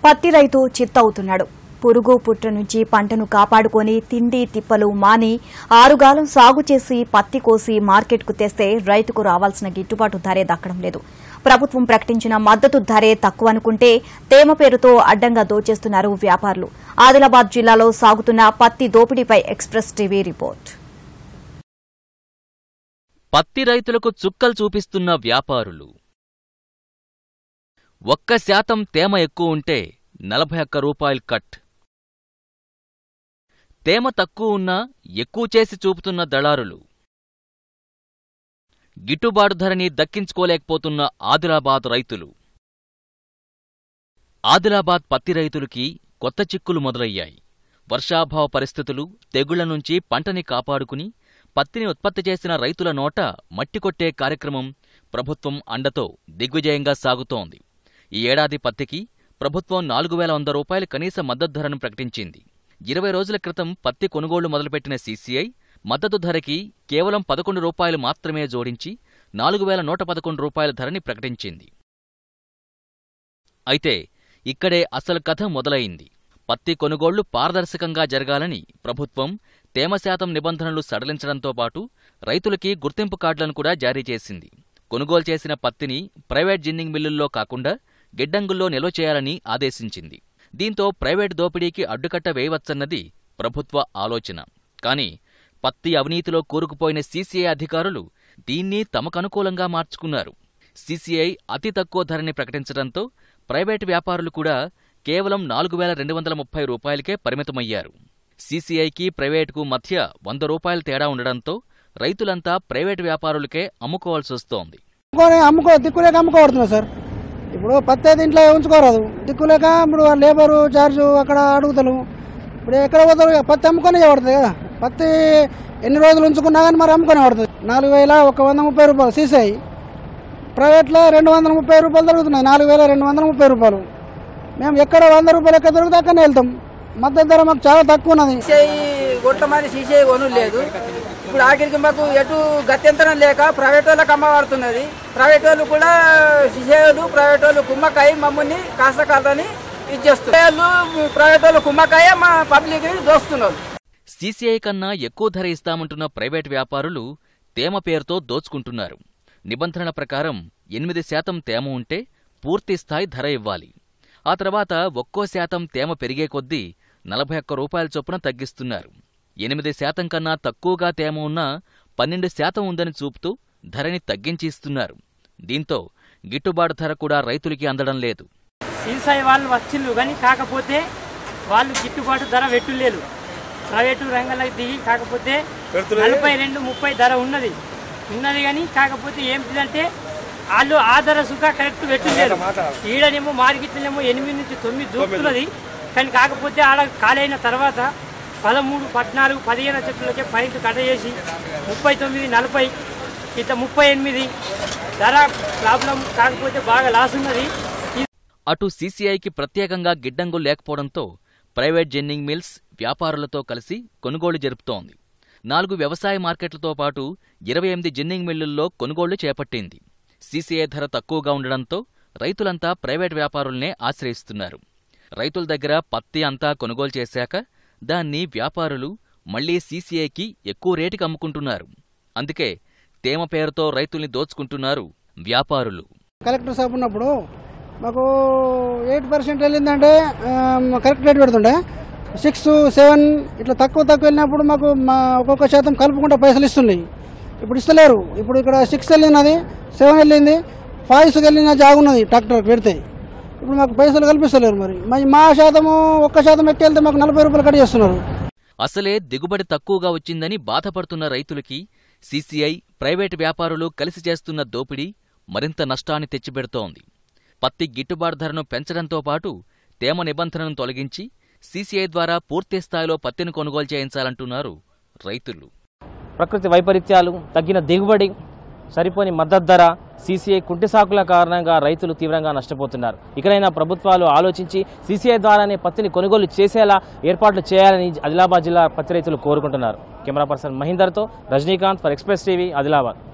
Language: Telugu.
పత్తి రైతు చిత్తవుతున్నాడు పురుగు పుట్ర నుంచి పంటను కాపాడుకొని తిండి తిప్పలు మాని ఆరుగాలం సాగు చేసి పత్తి కోసి మార్కెట్కు తెస్తే రైతుకు రావాల్సిన గిట్టుబాటు ధరే దక్కడం లేదు ప్రభుత్వం ప్రకటించిన మద్దతు ధరే తక్కువ అనుకుంటే తేమ పేరుతో అడ్డంగా దోచేస్తున్నారు వ్యాపారులు ఆదిలాబాద్ జిల్లాలో సాగుతున్న పత్తి దోపిడీపై ఎక్స్ప్రెస్ టీవీ రిపోర్ట్ పత్తి రైతులకు చుక్కలు చూపిస్తున్న వ్యాపారులు ఒక్క శాతం తేమ ఎక్కువ ఉంటే నలభై ఒక్క రూపాయలు కట్ తేమ తక్కువ ఉన్నా ఎక్కువ చేసి చూపుతున్న దళారులు గిట్టుబాటు ధరని దక్కించుకోలేకపోతున్న ఆదిలాబాద్ రైతులు ఆదిలాబాద్ పత్తి రైతులకి కొత్త చిక్కులు మొదలయ్యాయి వర్షాభావ పరిస్థితులు తెగుళ్ల నుంచి పంటని కాపాడుకుని పత్తిని ఉత్పత్తి చేసిన రైతుల నోట మట్టి కొట్టే కార్యక్రమం ప్రభుత్వం అండతో దిగ్విజయంగా సాగుతోంది ఈ ఏడాది పత్తికి ప్రభుత్వం నాలుగు వేల వంద రూపాయల కనీస మద్దతు ధరను ప్రకటించింది ఇరవై రోజుల క్రితం పత్తి కొనుగోళ్లు మొదలుపెట్టిన సీసీఐ మద్దతు ధరకి కేవలం పదకొండు రూపాయలు మాత్రమే జోడించి నాలుగు వేల నూట పదకొండు రూపాయల ధరని ప్రకటించింది అయితే ఇక్కడే అసలు కథ మొదలైంది పత్తి కొనుగోళ్లు పారదర్శకంగా జరగాలని ప్రభుత్వం తేమ శాతం నిబంధనలు సడలించడంతో పాటు రైతులకి గుర్తింపు కార్డులను కూడా జారీ చేసింది కొనుగోలు చేసిన పత్తిని ప్రైవేట్ జిన్నింగ్ మిల్లుల్లో కాకుండా గిడ్డంగుల్లో నిల్వ చేయాలని ఆదేశించింది దీంతో ప్రైవేట్ దోపిడీకి అడ్డుకట్ట వేయవచ్చన్నది ప్రభుత్వ ఆలోచన కాని పత్తి అవినీతిలో కూరుకుపోయిన సీసీఐ అధికారులు దీన్ని తమకనుకూలంగా మార్చుకున్నారు సీసీఐ అతి తక్కువ ధరని ప్రకటించడంతో ప్రైవేటు వ్యాపారులు కూడా కేవలం నాలుగు వేల రెండు వందల ముప్పై రూపాయలకే పరిమితమయ్యారు సీసీఐకి ప్రైవేటుకు మధ్య వంద రూపాయల తేడా ఉండడంతో రైతులంతా ప్రైవేటు వ్యాపారులకే అమ్ముకోవాల్సొస్తోంది అమ్ముకొని అమ్ముకో దిక్కులేక అమ్ముకోబడుతున్నా సార్ ఇప్పుడు పత్తి అయితే ఇంట్లో ఉంచుకోరాదు దిక్కులేక ఇప్పుడు ఆ లేబరు చార్జు అక్కడ అడుగుతారు ఇప్పుడు ఎక్కడ పోతారు ఇక పత్తి అమ్ముకొని పడుతుంది కదా పత్తి ఎన్ని రోజులు ఉంచుకున్నా కానీ మరి అమ్ముకొని పడుతుంది నాలుగు వేల ఒక వంద ముప్పై రూపాయలు సీసాయి ప్రైవేట్లో రెండు వందల ముప్పై రూపాయలు దొరుకుతున్నాయి నాలుగు వేల రెండు వందల ముప్పై రూపాయలు మేము ఎక్కడ వంద రూపాయలు ఎక్కడ దొరికితే అక్కడనే వెళ్తాం మద్దతు ధర మాకు చాలా తక్కువ ఉన్నది సీసీఐ గొట్ల మరి సీసీఐ కొను లేదు ఇప్పుడు ఆఖరికి మాకు ఎటు గత్యంతరం లేక ప్రైవేట్ వాళ్ళకి అమ్మబడుతున్నది ప్రైవేట్ వాళ్ళు కూడా సీసీఐలు ప్రైవేట్ వాళ్ళు కుమ్మకాయ మమ్మల్ని కాస్త కాదని ఇచ్చేస్తున్నారు వాళ్ళు ప్రైవేట్ వాళ్ళు కుమ్మకాయ మా పబ్లిక్ దోస్తున్నారు సీసీఐ కన్నా ఎక్కువ ధర ఇస్తామంటున్న ప్రైవేట్ వ్యాపారులు తేమ పేరుతో దోచుకుంటున్నారు నిబంధనల ప్రకారం ఎనిమిది శాతం తేమ ఉంటే పూర్తి స్థాయి ధర ఇవ్వాలి ఆ తర్వాత ఒక్కో శాతం తేమ పెరిగే కొద్దీ నలభై ఒక్క రూపాయల చొప్పున తగ్గిస్తున్నారు ఎనిమిది శాతం కన్నా తక్కువగా తేమ ఉన్నా పన్నెండు శాతం ఉందని చూపుతూ ధరని తగ్గించి ఇస్తున్నారు దీంతో గిట్టుబాటు ధర కూడా రైతులకి అందడం లేదు సీసాయి వాళ్ళు వచ్చిండ్రు కానీ కాకపోతే వాళ్ళు గిట్టుబాటు ధర పెట్టులేదు ప్రైవేటు రంగంలోకి దిగి కాకపోతే నలభై రెండు ముప్పై ధర ఉన్నది ఉన్నది కానీ కాకపోతే ఏంటిదంటే వాళ్ళు ఆ ధర సుఖ కరెక్ట్ పెట్టులేదు ఈడనేమో మార్కెట్లేమో ఎనిమిది నుంచి తొమ్మిది దూకుతున్నది కానీ కాకపోతే ఆడ కాలైన తర్వాత పదమూడు పద్నాలుగు పదిహేను చెట్లకే పైకి కట్ చేసి ముప్పై తొమ్మిది నలభై ఇట్లా ముప్పై ఎనిమిది ధర ప్రాబ్లం కాకపోతే బాగా లాస్ ఉన్నది అటు సీసీఐకి ప్రత్యేకంగా గిడ్డంగు లేకపోవడంతో ప్రైవేట్ జెన్నింగ్ మిల్స్ వ్యాపారులతో కలిసి కొనుగోళ్లు జరుపుతోంది నాలుగు వ్యవసాయ మార్కెట్లతో పాటు ఇరవై ఎనిమిది జిన్నింగ్ మిల్లుల్లో కొనుగోళ్లు చేపట్టింది సీసీఐ ధర తక్కువగా ఉండడంతో రైతులంతా ప్రైవేట్ వ్యాపారుల్నే ఆశ్రయిస్తున్నారు రైతుల దగ్గర పత్తి అంతా కొనుగోలు చేశాక దాన్ని వ్యాపారులు మళ్లీ సీసీఐకి ఎక్కువ రేటుకి అమ్ముకుంటున్నారు అందుకే తేమ పేరుతో రైతుల్ని దోచుకుంటున్నారు వ్యాపారులు కలెక్టర్ సాబ్ ఉన్నప్పుడు మాకు ఎయిట్ పర్సెంట్ వెళ్ళిందంటే ఆమ్, కరెక్ట్ రేట్ పెడుతుండే సిక్స్ సెవెన్ ఇట్లా తక్కువ తక్కువ వెళ్ళినప్పుడు మాకు మా ఒక్కొక్క శాతం కలుపుకుంటే పైసలు ఇస్తున్నాయి ఇప్పుడు ఇస్తలేరు ఇప్పుడు ఇక్కడ సిక్స్ వెళ్ళినది సెవెన్ వెళ్ళింది ఫైవ్స్ వెళ్ళిన జాగున్నది ట్రాక్టర్ పెడితే ఇప్పుడు మాకు పైసలు కల్పిస్తలేరు మరి మరి మా శాతము ఒక్క శాతం ఎక్కి వెళ్తే మాకు నలభై రూపాయలు కట్ చేస్తున్నారు అసలే దిగుబడి తక్కువగా వచ్చిందని బాధపడుతున్న రైతులకి సీసీఐ ప్రైవేటు వ్యాపారులు కలిసి చేస్తున్న దోపిడీ మరింత నష్టాన్ని తెచ్చిపెడుతోంది పత్తి గిట్టుబాటు ధరను పెంచడంతో పాటు తేమ నిబంధనను తొలగించి సీసీఐ ద్వారా పూర్తి స్థాయిలో పత్తిని కొనుగోలు చేయించాలంటున్నారు రైతులు ప్రకృతి వైపరీత్యాలు తగ్గిన దిగుబడి సరిపోని మద్దతు ధర సీసీఐ కుంటి సాకుల కారణంగా రైతులు తీవ్రంగా నష్టపోతున్నారు ఇకనైనా ప్రభుత్వాలు ఆలోచించి సీసీఐ ద్వారానే పత్తిని కొనుగోలు చేసేలా ఏర్పాట్లు చేయాలని ఆదిలాబాద్ జిల్లా పత్తి రైతులు కోరుకుంటున్నారు కెమెరా పర్సన్ మహీందర్తో Rajinikanth for express TV Adilabad